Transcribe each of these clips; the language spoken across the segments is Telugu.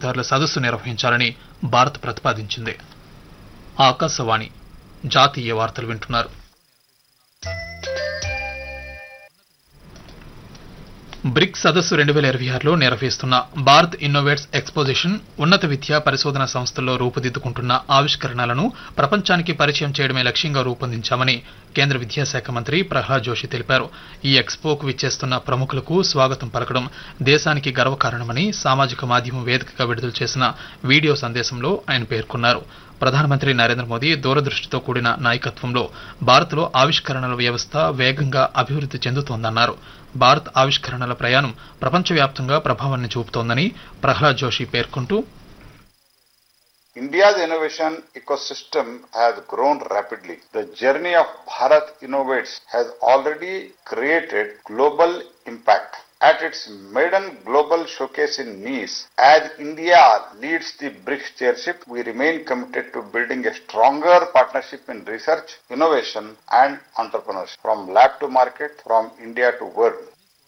పెట్టుబడిదారుల సదస్సు నిర్వహించాలని భారత్ ప్రతిపాదించింది ఆకాశవాణి జాతీయ వార్తలు వింటున్నారు బ్రిక్స్ సదస్సు రెండు వేల ఇరవై ఆరులో నిర్వహిస్తున్న భారత్ ఇన్నోవేట్స్ ఎక్స్పోజిషన్ ఉన్నత విద్యా పరిశోధన సంస్థల్లో రూపుదిద్దుకుంటున్న ఆవిష్కరణలను ప్రపంచానికి పరిచయం చేయడమే లక్ష్యంగా రూపొందించామని కేంద్ర విద్యాశాఖ మంత్రి ప్రహ్లాద్ జోషి తెలిపారు ఈ ఎక్స్పోకు విచ్చేస్తున్న ప్రముఖులకు స్వాగతం పలకడం దేశానికి గర్వకారణమని సామాజిక మాధ్యమం వేదికగా విడుదల చేసిన వీడియో సందేశంలో ఆయన పేర్కొన్నారు ప్రధానమంత్రి నరేంద్ర మోదీ దూరదృష్టితో కూడిన నాయకత్వంలో భారత్లో ఆవిష్కరణల వ్యవస్థ వేగంగా అభివృద్ధి చెందుతోందన్నారు భారత్ ఆవిష్కరణల ప్రయాణం ప్రపంచవ్యాప్తంగా ప్రభావాన్ని చూపుతోందని ప్రహ్లాద్ జోషి పేర్కొంటూ India's innovation ecosystem has grown rapidly. The journey of Bharat Innovates has already created global impact. At its maiden global showcase in Nice, as India leads the BRICS chairship, we remain committed to building a stronger partnership in research, innovation, and entrepreneurship, from lab to market, from India to world.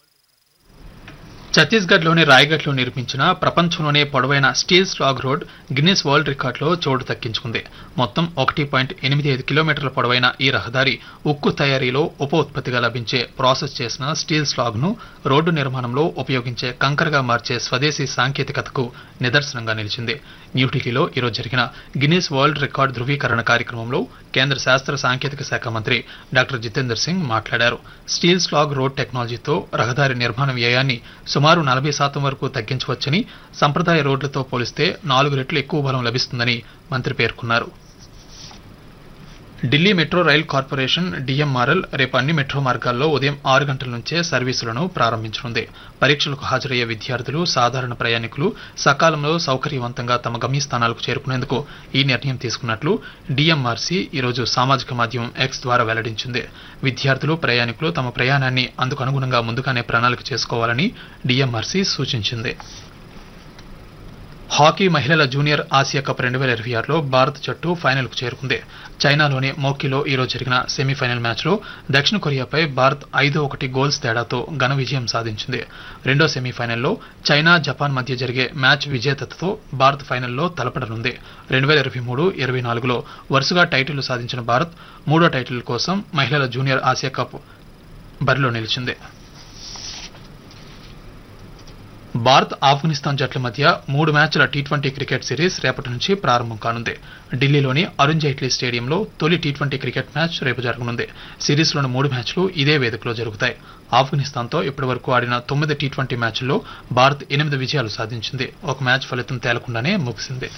ఛత్తీస్గఢ్లోని రాయ్గఢ్లో నిర్మించిన ప్రపంచంలోనే పొడవైన steel slag road Guinness world రికార్డులో చోటు దక్కించుకుంది మొత్తం ఒకటి పాయింట్ ఎనిమిది ఐదు కిలోమీటర్ల పొడవైన ఈ రహదారి ఉక్కు తయారీలో ఉప ఉత్పత్తిగా లభించే ప్రాసెస్ చేసిన స్టీల్ స్లాగ్ను రోడ్డు నిర్మాణంలో ఉపయోగించే కంకరగా మార్చే స్వదేశీ సాంకేతికతకు నిదర్శనంగా నిలిచింది న్యూఢిల్లీలో ఈరోజు జరిగిన గిన్నిస్ వరల్డ్ రికార్డు ధృవీకరణ కార్యక్రమంలో కేంద్ర శాస్త్ర సాంకేతిక శాఖ మంత్రి డాక్టర్ జితేందర్ సింగ్ మాట్లాడారు స్టీల్ స్లాగ్ రోడ్ టెక్నాలజీతో రహదారి నిర్మాణ వ్యయాన్ని సుమారు నలభై శాతం వరకు తగ్గించవచ్చని సంప్రదాయ రోడ్లతో పోలిస్తే నాలుగు రెట్లు ఎక్కువ బలం లభిస్తుందని మంత్రి పేర్కొన్నారు Delhi metro rail corporation DMRL రేపు అన్ని మెట్రో మార్గాల్లో ఉదయం ఆరు గంటల నుంచే సర్వీసులను ప్రారంభించనుంది పరీక్షలకు హాజరయ్యే విద్యార్థులు సాధారణ ప్రయాణికులు సకాలంలో సౌకర్యవంతంగా తమ గమ్యస్థానాలకు చేరుకునేందుకు ఈ నిర్ణయం తీసుకున్నట్లు డిఎంఆర్సీ ఈరోజు సామాజిక మాధ్యమం ఎక్స్ ద్వారా వెల్లడించింది విద్యార్థులు ప్రయాణికులు తమ ప్రయాణాన్ని అందుకు అనుగుణంగా ముందుగానే ప్రణాళిక చేసుకోవాలని డిఎంఆర్సీ సూచించింది హాకీ మహిళల జూనియర్ ఆసియా కప్ రెండు వేల ఇరవై ఆరులో భారత్ జట్టు ఫైనల్కు చేరుకుంది చైనాలోని మోకీలో ఈరోజు జరిగిన సెమీఫైనల్ మ్యాచ్లో దక్షిణ కొరియాపై భారత్ ఐదో ఒకటి గోల్స్ తేడాతో ఘన విజయం సాధించింది రెండో సెమీఫైనల్లో చైనా జపాన్ మధ్య జరిగే మ్యాచ్ విజేతతో భారత్ ఫైనల్లో తలపడనుంది రెండు వేల ఇరవై మూడు ఇరవై నాలుగులో వరుసగా టైటిళ్లు సాధించిన భారత్ మూడో టైటిల్ కోసం మహిళల జూనియర్ ఆసియా కప్ బరిలో నిలిచింది భారత్ ఆఫ్ఘనిస్తాన్ జట్ల మధ్య మూడు మ్యాచ్ల టీ ట్వంటీ క్రికెట్ సిరీస్ రేపటి నుంచి ప్రారంభం కానుంది ఢిల్లీలోని అరుణ్ జైట్లీ స్టేడియంలో తొలి టీ ట్వంటీ క్రికెట్ మ్యాచ్ రేపు జరగనుంది సిరీస్లోని మూడు మ్యాచ్లు ఇదే వేదికలో జరుగుతాయి ఆఫ్ఘనిస్తాన్తో ఇప్పటివరకు ఆడిన తొమ్మిది టీ ట్వంటీ మ్యాచ్ల్లో భారత్ ఎనిమిది విజయాలు సాధించింది ఒక మ్యాచ్ ఫలితం తేలకుండానే ముగిసింది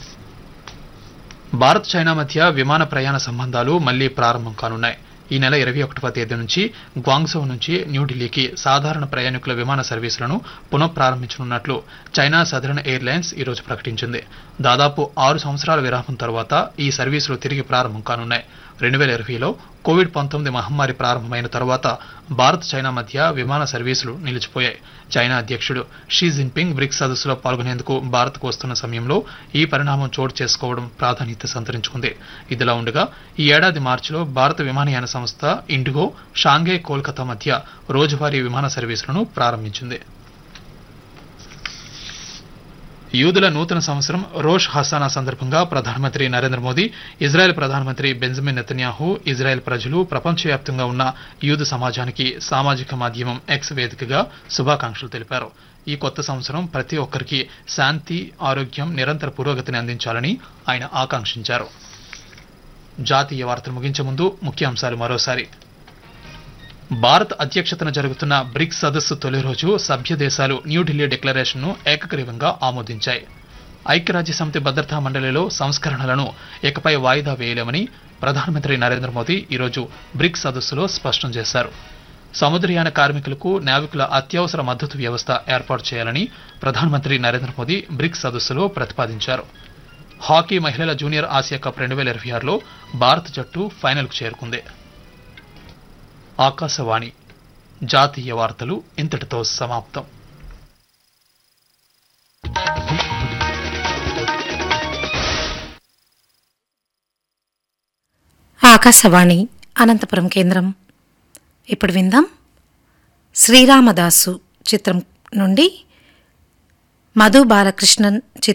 భారత్ చైనా మధ్య విమాన ప్రయాణ సంబంధాలు మళ్లీ ప్రారంభం కానున్నాయి ఈ నెల ఇరవై ఒకటవ తేదీ నుంచి గ్వాంగ్జో నుంచి న్యూఢిల్లీకి సాధారణ ప్రయాణికుల విమాన సర్వీసులను పునఃప్రారంభించనున్నట్లు చైనా సదరన్ ఎయిర్లైన్స్ ఈరోజు ప్రకటించింది దాదాపు ఆరు సంవత్సరాల విరామం తర్వాత ఈ సర్వీసులు తిరిగి ప్రారంభం కానున్నాయి రెండు వేల ఇరవైలో కోవిడ్ పంతొమ్మిది మహమ్మారి ప్రారంభమైన తర్వాత భారత్ చైనా మధ్య విమాన సర్వీసులు నిలిచిపోయాయి చైనా అధ్యక్షుడు షీ జిన్పింగ్ బ్రిక్స్ సదస్సులో పాల్గొనేందుకు భారత్కు వస్తున్న సమయంలో ఈ పరిణామం చోటు చేసుకోవడం ప్రాధాన్యత సంతరించుకుంది ఇదిలా ఉండగా ఈ ఏడాది మార్చిలో భారత విమానయాన సంస్థ ఇండిగో షాంఘై కోల్కతా మధ్య రోజువారీ విమాన సర్వీసులను ప్రారంభించింది యూదుల నూతన సంవత్సరం రోష్ హసానా సందర్భంగా ప్రధానమంత్రి నరేంద్ర మోదీ ఇజ్రాయెల్ ప్రధానమంత్రి బెంజమిన్ నెతన్యాహు ఇజ్రాయెల్ ప్రజలు ప్రపంచవ్యాప్తంగా ఉన్న యూదు సమాజానికి సామాజిక మాధ్యమం ఎక్స్ వేదికగా శుభాకాంక్షలు తెలిపారు ఈ కొత్త సంవత్సరం ప్రతి ఒక్కరికి శాంతి ఆరోగ్యం నిరంతర పురోగతిని అందించాలని ఆయన ఆకాంక్షించారు జాతీయ వార్తలు ముగించే ముందు ముఖ్యాంశాలు మరోసారి భారత్ అధ్యక్షతన జరుగుతున్న బ్రిక్స్ సదస్సు తొలి రోజు సభ్య దేశాలు న్యూఢిల్లీ డిక్లరేషన్ను ఏకగ్రీవంగా ఆమోదించాయి ఐక్యరాజ్య సమితి భద్రతా మండలిలో సంస్కరణలను ఇకపై వాయిదా వేయలేమని ప్రధానమంత్రి నరేంద్ర మోదీ ఈరోజు బ్రిక్స్ సదస్సులో స్పష్టం చేశారు సముద్రయాన కార్మికులకు నావికుల అత్యవసర మద్దతు వ్యవస్థ ఏర్పాటు చేయాలని ప్రధానమంత్రి నరేంద్ర మోదీ బ్రిక్స్ సదస్సులో ప్రతిపాదించారు హాకీ మహిళల జూనియర్ ఆసియా కప్ రెండు వేల ఇరవై ఆరులో భారత్ జట్టు ఫైనల్కు చేరుకుంది ఆకాశవాణి జాతీయ వార్తలు ఇంతటితో సమాప్తం ఆకాశవాణి అనంతపురం కేంద్రం ఇప్పుడు విందాం శ్రీరామదాసు చిత్రం నుండి మధు బాలకృష్ణన్